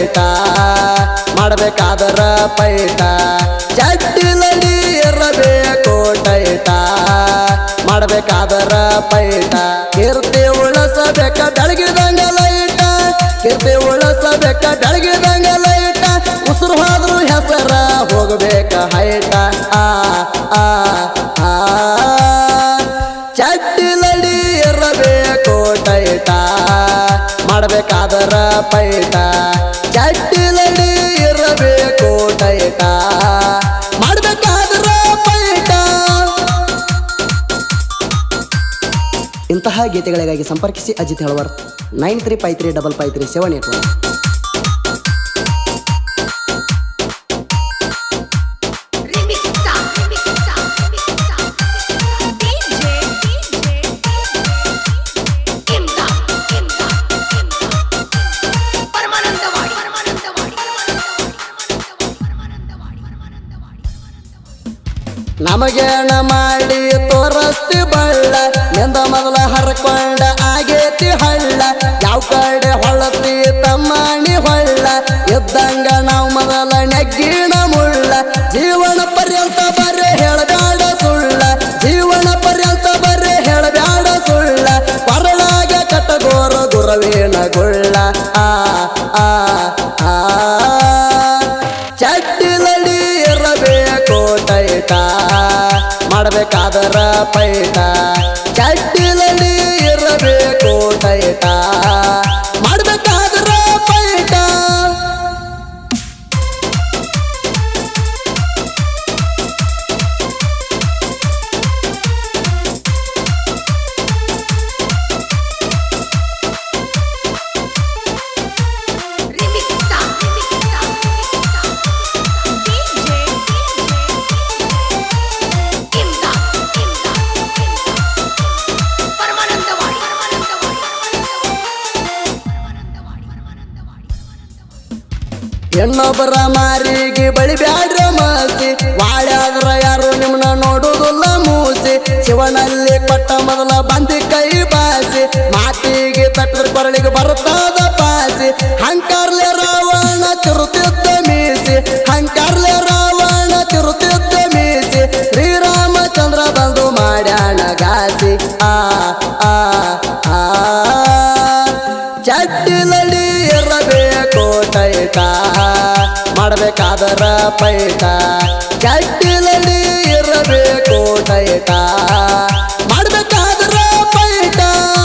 ಟೈಟ ಮಾಡಬೇಕಾದರ ಪೈಟ ಚಡ್ಡಿಲಡಿ ಇರಬೇಕು ಟೈಟ ಮಾಡಬೇಕಾದರ ಪೈಟ ಕೀರ್ತಿ ಉಳಿಸಬೇಕ ಬೆಳಗಿದಂಗ ಲೈಟ ಕೀರ್ತಿ ಉಳಿಸಬೇಕ ಬೆಳಗಿದಂಗ ಲೈಟ ಉಸಿರು ಹೋದ್ರು ಹೆಸರ ಹೋಗಬೇಕ ಹೈಟ ಆ ಆ ಆ ಚಡ್ಡಿಲಡಿ ಇರಬೇಕು ಟೈಟ ಮಾಡಬೇಕಾದರ ಪೈಟ ಚಡ್ಡಿಲಡಿ ಇರಬೇಕು ಟೈಟ ಮಾಡಬೇಕಾದರ ಪೈಟ ಇಂತಹ ಗೀತೆಗಳಿಗಾಗಿ ಸಂಪರ್ಕಿಸಿ Ajith Helavar nine three five three double five three seven eight one Remixta, remixta, remixta. DJ, DJ, Imda, Imda, Imda. Paramanandawadi Paramanandawadi Paramanandawadi Paramanandawadi ನಮಗೇನ ಮಾಡಿ ತೋರಸ್ತಿ ಬಳ್ಳ ನಿಂದ ಮೊದಲ ಹರ್ಕೊಂಡ ಆಗೇತಿ ಹಳ್ಳ ಯಾವ ಕಡೆ ಹೊಳತಿ ತಮ್ಮಣಿ ಹೊಳ್ಳ ಇದ್ದಂಗ ನಾವು ಮೊದಲ ನೆಗ್ಗಿನ ಮುಳ್ಳ ಜೀವನ ಪರ್ಯಂತ ಬರೇ ಹೇಳಬ್ಯಾಡ ಸುಳ್ಳ ಜೀವನ ಪರ್ಯಂತ ಬರೇ ಹೇಳಬ್ಯಾಡ ಸುಳ್ಳ ಕೊರಳಾಗ ಕಟ್ಟಗೋರ ಗುರವೇನ ಗುಳ್ಳ ಆ ಆ ಆ ಚಡ್ಡಿಲಡಿ ಇರಬೇಕು ಟೈಟ ಮಾಡಬೇಕಾದರ ಪೈಟ ಚಡ್ಡಿಲಡಿ ಇರಬೇಕು ಟೈಟ ಮಾಡಬೇಕಾದರ ಪೈಟ Remixta, remixta, remixta. DJ, Imda, Imda, Imda. Paramanandawadi Paramanandawadi Paramanandawadi Paramanandawadi ಹೆಣ್ಣೊಬ್ಬರ ಮಾರಿಗೆ ಬಳಿ ಬ್ಯಾಡ್ರ ಮಾಸಿ ವಾಳ್ಯಾದ್ರ ಯಾರು ನಿಮ್ಮನ್ನ ನೋಡುದಿಲ್ಲ ಮೂಸಿ ಶಿವನಲ್ಲಿ ಕೊಟ್ಟ ಮೊದಲ ಬಂದಿ ಕೈ ಬಾಸಿ ಮಾತಿಗೆ ತಟ್ಟದ ಕೊರಳಿಗೆ ಬರುತ್ತಾದ ಪಾಸಿ ಹಂಕಾರ್ಲೆ ರಾವಣ ತಿರುತ್ತಿದ್ದ ಮೀಸಿ ಹಂಕಾರ್ಲೆ ರಾವಣ ತಿರುತ್ತಿದ್ದ ಮೀಸಿ ಶ್ರೀರಾಮಚಂದ್ರ ಬಂದು ಮಾಡ್ಯಾಣ ಗಾಸಿ ಆ ಆ ಆ ಚಡ್ಡಿಲಡಿ ಇರಬೇಕು ಟೈಟ ಮಾಡಬೇಕಾದರ ಪೈಟ ಚಡ್ಡಿಲಡಿ ಇರಬೇಕು ಟೈಟ ಮಾಡಬೇಕಾದರ ಪೈಟ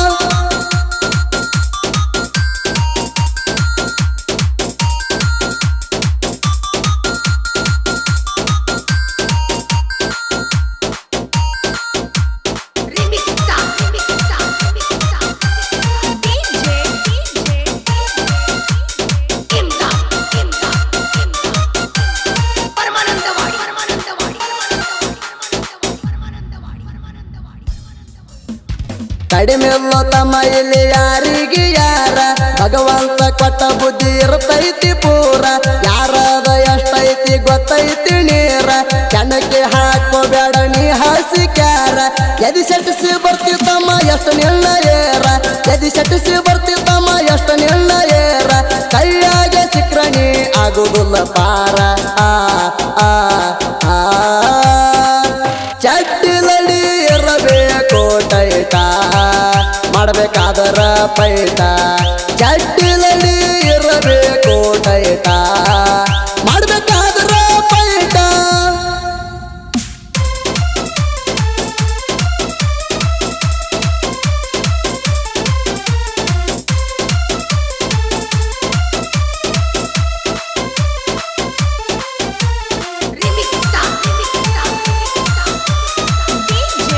Remixta, remixta, remixta. DJ, Imda, Imda, Imda. Paramanandawadi Paramanandawadi Paramanandawadi Paramanandawadi ಕಡಿಮೆಲ್ಲ ತಮ್ಮ ಇಲ್ಲಿ ಯಾರಿಗೆ ಯಾರ ಭಗವಂತ ಕೊಟ್ಟ ಬುದ್ಧಿ ಇರ್ತೈತಿ ಪೂರ ಯಾರದ ಎಷ್ಟೈತಿ ಗೊತ್ತೈತಿ ನೀರ ಕೆಣಕ್ಕೆ ಹಾಕೋಬೇಡ ನೀ ಹಸಿ ಕ್ಯಾರ ಎದಿ ಸೆಟ್ಟಿಸಿ ಬರ್ತಿ ತಮ್ಮ ಎಷ್ಟು ನಿಲ್ಲ ಏರ ಎದಿ ಸೆಟ್ಟಿಸಿ ಬರ್ತಿ ತಮ್ಮ ಎಷ್ಟು ನಿಲ್ಲ ಏರ ಕೈಯಾಗೆ ಸಿಕ್ರ ನೀ ಆಗುದಿಲ್ಲ ಪಾರ ಆ ಆ ಆ ಚಡ್ಡಿಲಡಿ ಇರಬೇಕು ಟೈಟ ಮಾಡಬೇಕಾದರ ಪೈಟ ಚಡ್ಡಿಲಡಿ ಇರಬೇಕು ಟೈಟ ಮಾಡಬೇಕಾದರ ಪೈಟ Remixta, remixta, remixta. DJ,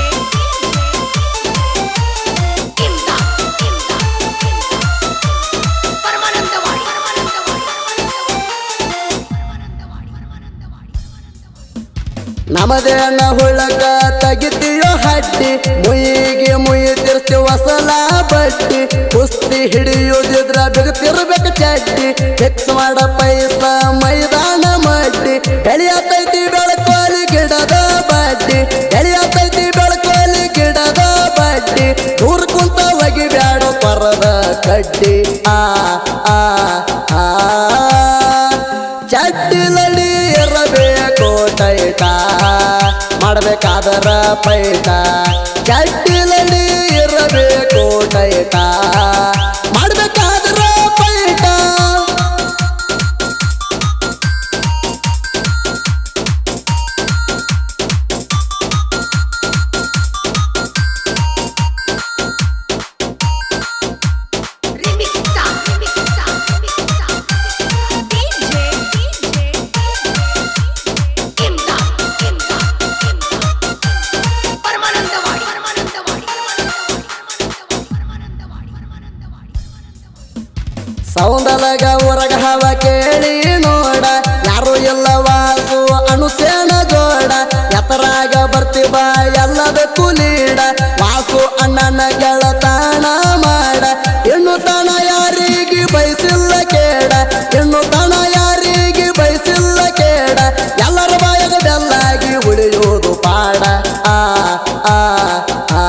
Imda, Imda, Imda. Paramanandawadi Paramanandawadi Paramanandawadi Paramanandawadi ನಮದೇನ ಹುಳಕ ತೆಗಿತೀಯೋ ಹಡ್ಡಿ ಮುಯಿಗೆ ಮುಯಿ ತಿರ್ಸಿ ಹೊಸಲ ಬಡ್ಡಿ ಕುಸ್ತಿ ಹಿಡಿಯುದಿದ್ರ ಬಿಗತಿರ್ಬೇಕು ಚಡ್ಡಿ ಫಿಕ್ಸ್ ಮಾಡ ಪೈಸ ಮೈದಾನ ಮಡ್ಡಿ ಬೆಳೆಯತೈತಿ ಬೆಳಕೋಲಿ ಗಿಡದ ಬಡ್ಡಿ ಬೆಳೆಯತೈತಿ ಬೆಳಕೋಲಿ ಗಿಡದ ಬಡ್ಡಿ ದೂರ ಕುಂತ ಹೋಗಿ ಬ್ಯಾಡ ಪರದ ಕಡ್ಡಿ ಆ ಆ ಆ ಚಡ್ಡಿಲಡಿ ಇರಬೇಕು ಟೈಟ ಮಾಡ್ಬೇಕಾದರ ಪೈಟ ಚಡ್ಡಿಲಡಿ ಇರಬೇಕು ಟೈಟ ಮಾಡ್ಬೇಕಾದರ ಪೈಟ Remixta, remixta, remixta. DJ, DJ, Imda, Imda, Imda. Paramanandawadi Paramanandawadi Paramanandawadi Paramanandawadi ಸೌಂದಲಗ ಹೊರಗ ಹವ ಕೇಳಿ ನೋಡ ಯಾರು ಇಲ್ಲ ವಾಸು ಅನುಸೇನ ಜೋಡ ಎತ್ತರಾಗ ಬರ್ತೀವ ಎಲ್ಲದ ಕುಲೀಡ ವಾಸು ಅಣ್ಣನ ಗೆಳತಾಣ ಮಾಡ ಇನ್ನು ತನ ಯಾರಿಗೆ ಬಯಸಿಲ್ಲ ಕೇಡ ಇನ್ನು ತನ ಯಾರಿಗೆ ಬಯಸಿಲ್ಲ ಕೇಡ ಎಲ್ಲರ ಬಾಯಗ ಬೆಲ್ಲಾಗಿ ಉಳಿಯುವುದು ಪಾಡ ಆ ಆ ಆ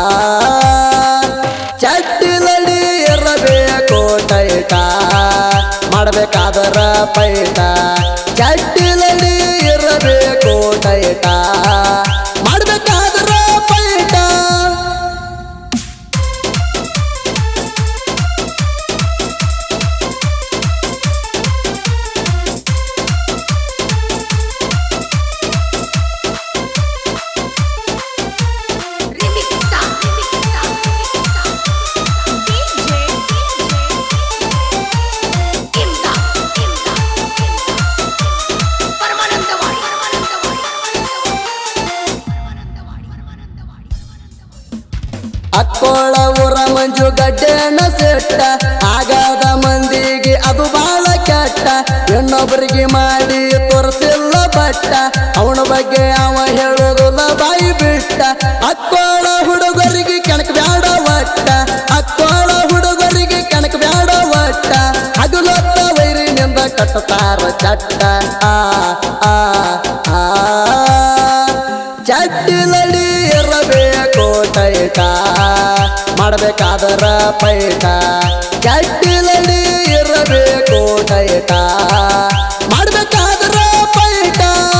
ಚಡ್ಡಿಲಡಿ ಇರಬೇಕು ಟೈಟ ಮಾಡ್ಬೇಕಾದರ ಪೈಟ ಚಡ್ಡಿಲಡಿ ಇರಬೇಕು ಟೈಟ ಮಾಡ್ಬೇಕಾದರ ಪೈಟ Remixta, remixta, remixta. DJ, DJ, Imda, Imda, Imda. Paramanandawadi Paramanandawadi Paramanandawadi Paramanandawadi Akkol ಊರ ಮಂಜು ಗಡ್ಡೆನ ಸೆಟ್ಟ ಆಗಾದ ಮಂದಿಗೆ ಅದು ಬಾಳ ಕೆಟ್ಟ ಇನ್ನೊಬ್ಬರಿಗೆ ಮಾಡಿ ತೋರಿಸಿಲ್ಲ ಬಟ್ಟ ಅವನ ಬಗ್ಗೆ ಅವ ಹೇಳೋದಿಲ್ಲ ಬಾಯಿ ಬಿಟ್ಟ ಅಕ್ಕೋಳ ಹುಡುಗರಿಗೆ ಕೆಣಕ ಬ್ಯಾಡ ಒಟ್ಟ ಅಕ್ಕೋಳ ಹುಡುಗರಿಗೆ ಕೆಣಕ ಬ್ಯಾಡ ಒಟ್ಟ ಹಗಲೊತ್ತ ವೈರಿನಿಂದ ಕಟ್ಟತಾರ ಚಟ್ಟ ಆ ಆ ಆ ಚಡ್ಡಿಲಡಿ ಇರಬೇಕು ಟೈಟ ಮಾಡಬೇಕಾದರ ಪೈಟ ಚಡ್ಡಿಲಡಿ ಇರಬೇಕು ಟೈಟ ಮಾಡಬೇಕಾದರ ಪೈಟ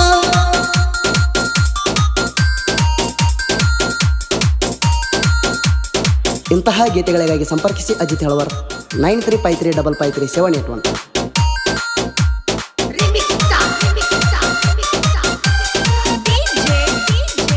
ಇಂತಹ ಗೀತೆಗಳಿಗಾಗಿ ಸಂಪರ್ಕಿಸಿ Ajith Helavar nine three five three double five three seven eight one Remixta, remixta, remixta. DJ, DJ,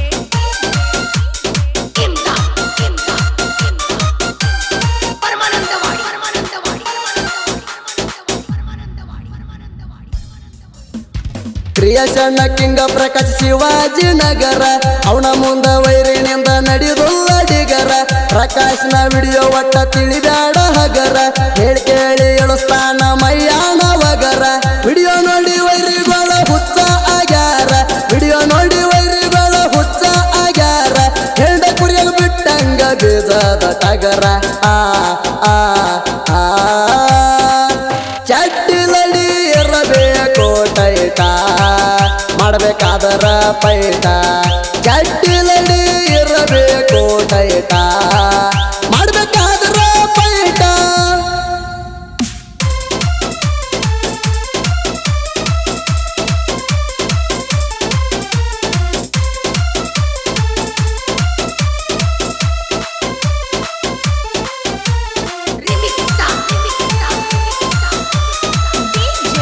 Imda, Imda, Imda. Paramanandawadi Paramanandawadi Paramanandawadi Paramanandawadi creation king Prakash Shivaji Nagar ಅವನ ಮುಂದ ವೈರಿನಿಂದ ನಡೆದುಲ್ಲ ಡಿಗರ ಪ್ರಕಾಶ್ನ ವಿಡಿಯೋ ಒಟ್ಟ ತಿಳಿಬ್ಯಾಡ ಹಗರ ಹೇಳಿ ಕೇಳಿ ಎಳಿಸ್ತಾನ ಮೈಯಾಣ ವಗರ ವಿಡಿಯೋ ನೋಡಿ ವೈರಿಗಳ ಹುಚ್ಚ ಆಗ್ಯಾರ ವಿಡಿಯೋ ನೋಡಿ ವೈರಿಗಳ ಹುಚ್ಚ ಆಗ್ಯಾರ ಹೆಂಡ ಕುರಿಯಲು ಬಿಟ್ಟಂಗ ಬೀಜದ ಟಗರ ಆ ಆ ಆ ಚಡ್ಡಿಲಡಿ ಇರಬೇಕು ಟೈಟ ಮಾಡಬೇಕಾದರ ಪೈಟ ಚಡ್ಡಿಲಡಿ ಇರಬೇಕು ಟೈಟ ಮಾಡಬೇಕಾದರ ಪೈಟ Remixta, remixta, remixta. DJ,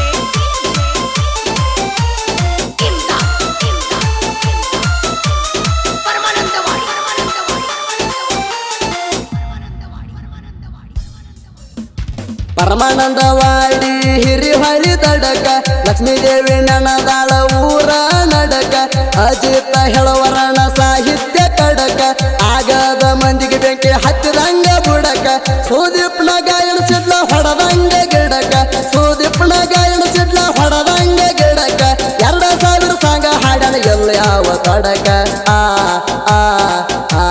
DJ, Imda, Imda, Imda. Paramanandawadi Paramanandawadi Paramanandawadi Paramanandawadi Paramanandawadi ಹಿರಿಹಳ್ಳಿ ತಡಕ Lakshmidevi ನೆನದಾಳ ಊರ ನಡಕ ಅಜಿತ ಹೇಳುವರಣ ಸಾಹಿತ್ಯ ಕಡಕ ಆಗದ ಮಂದಿಗೆ ಬೆಂಕಿ ಹತ್ತಿದಂಗ ಬುಡಕ ಸುದೀಪ್ನ ಗಾಯನ ಸಿಡ್ಲ ಹೊಡದಂಗ ಗಿಡಕ ಸುದೀಪ್ನ ಗಾಯನ ಸಿಡ್ಲ ಹೊಡದಂಗ ಗಿಡಕ ಎರಡ ಸಾವಿರ ಸಾಂಗ ಹಾಡಣ ಎಲ್ಲ ಯಾವ ತಡಕ ಆ ಆ ಆ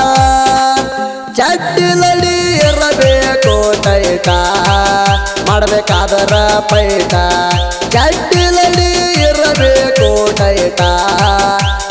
ಚಡ್ಡಿಲಡಿ ಇರಬೇಕು ಟೈಟ ಮಾಡಬೇಕಾದರ ಪೈಟ ಚಡ್ಡಿಲಡಿ ಇರಬೇಕು ಟೈಟ